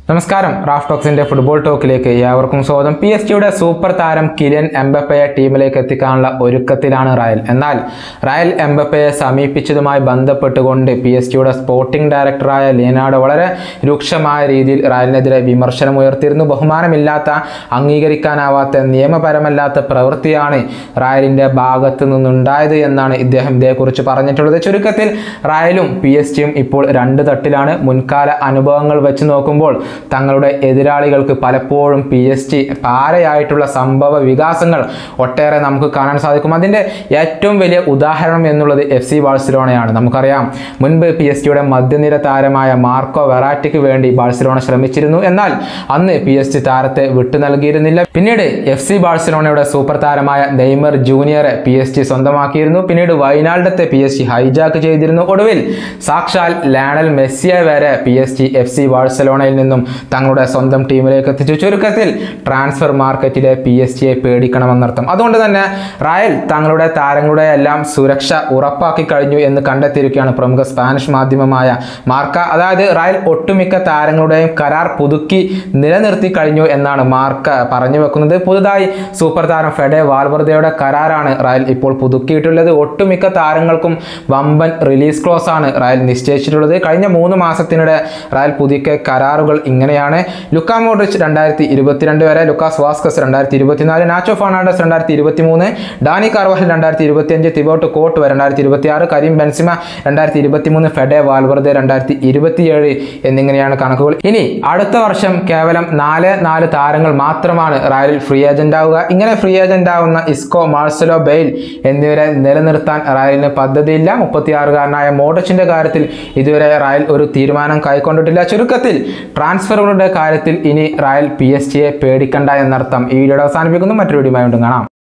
നമസ്കാരം Raf ടോക്സിന്റെ football ടോക്കിലേക്ക് ഏവർക്കും സ്വാഗതം പി എസ് ജിയുടെ സൂപ്പർ താരം കിലിയൻ എംബപ്പയെ ടീമിലേക്ക് എത്തിക്കാനുള്ള ഒരുക്കത്തിലാണ് റയൽ എന്നാൽ റയൽ എംബപ്പയെ സമീപിച്ചതുമായി ബന്ധപ്പെട്ടുകൊണ്ട് പി എസ് ജിയുടെ സ്പോർട്ടിംഗ് ഡയറക്ടറായ ലിയനാർഡോ വളരെ രൂക്ഷമായ രീതിയിൽ റയലിനെതിരെ വിമർശനം ഉയർത്തിയിരുന്നു ബഹുമാനമില്ലാത്ത അംഗീകരിക്കാനാവാത്ത നിയമപരമല്ലാത്ത പ്രവൃത്തിയാണ് റയലിന്റെ ഭാഗത്തു നിന്നുണ്ടായത് എന്നാണ് ഇദ്ദേഹം ഇതേക്കുറിച്ച് പറഞ്ഞിട്ടുള്ളത് ചുരുക്കത്തിൽ റയലും പി എസ് ജിയും ഇപ്പോൾ രണ്ട് തട്ടിലാണ് മുൻകാല അനുഭവങ്ങൾ വെച്ച് നോക്കുമ്പോൾ തങ്ങളുടെ എതിരാളികൾക്ക് പലപ്പോഴും പി എസ് ജി പാരയായിട്ടുള്ള സംഭവ വികാസങ്ങൾ ഒട്ടേറെ നമുക്ക് കാണാൻ സാധിക്കും അതിൻ്റെ ഏറ്റവും വലിയ ഉദാഹരണം എന്നുള്ളത് എഫ് സി ബാഴ്സലോണയാണ് നമുക്കറിയാം മുൻപ് പി എസ് ജിയുടെ മധ്യനിര താരമായ മാർക്കോ വെറാറ്റിക്ക് വേണ്ടി ബാഴ്സലോണ ശ്രമിച്ചിരുന്നു എന്നാൽ അന്ന് പി എസ് ജി താരത്തെ വിട്ടു നൽകിയിരുന്നില്ല പിന്നീട് എഫ് സി ബാഴ്സലോണയുടെ സൂപ്പർ താരമായ നെയ്മർ ജൂനിയറെ പി എസ് ജി സ്വന്തമാക്കിയിരുന്നു പിന്നീട് വൈനാൾഡത്തെ പി എസ് ജി ഹൈജാക്ക് ചെയ്തിരുന്നു ഒടുവിൽ സാക്ഷാൽ ലാണൽ മെസ്സിയെ വരെ P S G F C ബാഴ്സലോണയിൽ നിന്നും തങ്ങളുടെ സ്വന്തം ടീമിലേക്ക് എത്തിച്ചു ചുരുക്കത്തിൽ ട്രാൻസ്ഫർ മാർക്കറ്റിലെ പി എസ് ജിയെ പേടിക്കണമെന്നർത്ഥം അതുകൊണ്ട് തന്നെ റയൽ തങ്ങളുടെ താരങ്ങളുടെ എല്ലാം സുരക്ഷ ഉറപ്പാക്കി കഴിഞ്ഞു എന്ന് കണ്ടെത്തിയിരിക്കുകയാണ് പ്രമുഖ സ്പാനിഷ് മാധ്യമമായ മാർക്ക അതായത് റയൽ ഒട്ടുമിക്ക താരങ്ങളുടെയും കരാർ പുതുക്കി നിലനിർത്തി കഴിഞ്ഞു എന്നാണ് മാർക്ക പറഞ്ഞു വെക്കുന്നത് പുതുതായി സൂപ്പർ താരം ഫെഡെ വാൽവർദയുടെ കരാറാണ് റയൽ ഇപ്പോൾ പുതുക്കിയിട്ടുള്ളത് ഒട്ടുമിക്ക താരങ്ങൾക്കും വമ്പൻ റിലീസ് ക്ലോസ് ആണ് റയൽ നിശ്ചയിച്ചിട്ടുള്ളത് കഴിഞ്ഞ മൂന്ന് മാസത്തിനിടെ റയൽ പുതുക്കിയ കരാറുകൾ ഇങ്ങനെയാണ് ലുക്കാ മോഡ്രിച്ച് രണ്ടായിരത്തി ഇരുപത്തിരണ്ട് വരെ ലുക്കാസ് വാസ്കസ് രണ്ടായിരത്തി ഇരുപത്തിനാല് നാച്ചോ ഫെർണാണ്ടസ് രണ്ടായിരത്തി ഇരുപത്തി മൂന്ന് ഡാനി കാർവാഹൽ രണ്ടായിരത്തി ഇരുപത്തിയഞ്ച് തിബോട്ട് കോട്ട് രണ്ടായിരത്തി ഇരുപത്തി ആറ് കരീം ബെൻസിമ രണ്ടായിരത്തി ഇരുപത്തി മൂന്ന് ഫെഡെ വാൽവർദെ രണ്ടായിരത്തി ഇരുപത്തിയേഴ് എന്നിങ്ങനെയാണ് കണക്കുകൾ ഇനി അടുത്ത വർഷം കേവലം നാല് നാല് താരങ്ങൾ മാത്രമാണ് റയലിൽ ഫ്രീ ഏജന്റ് ആവുക ഇങ്ങനെ ഫ്രീ ഏജന്റ് ആവുന്ന ഇസ്കോ മാർസലോ ബെയിൽ എന്നിവരെ നിലനിർത്താൻ റയലിന് പദ്ധതിയില്ല മുപ്പത്തിയാറുകാരനായ മോഡച്ചിന്റെ കാര്യത്തിൽ ഇതുവരെ റയൽ ഒരു തീരുമാനം കൈക്കൊണ്ടിട്ടില്ല ചുരുക്കത്തിൽ ട്രാൻസ്ഫറുകളുടെ കാര്യത്തിൽ ഇനി റയൽ പി എസ് ജിയെ പേടിക്കണ്ട എന്നർത്ഥം ഈ വീഡിയോ അവസാനിപ്പിക്കുന്നു മറ്റൊരു വീഡിയോ വീണ്ടും കാണാം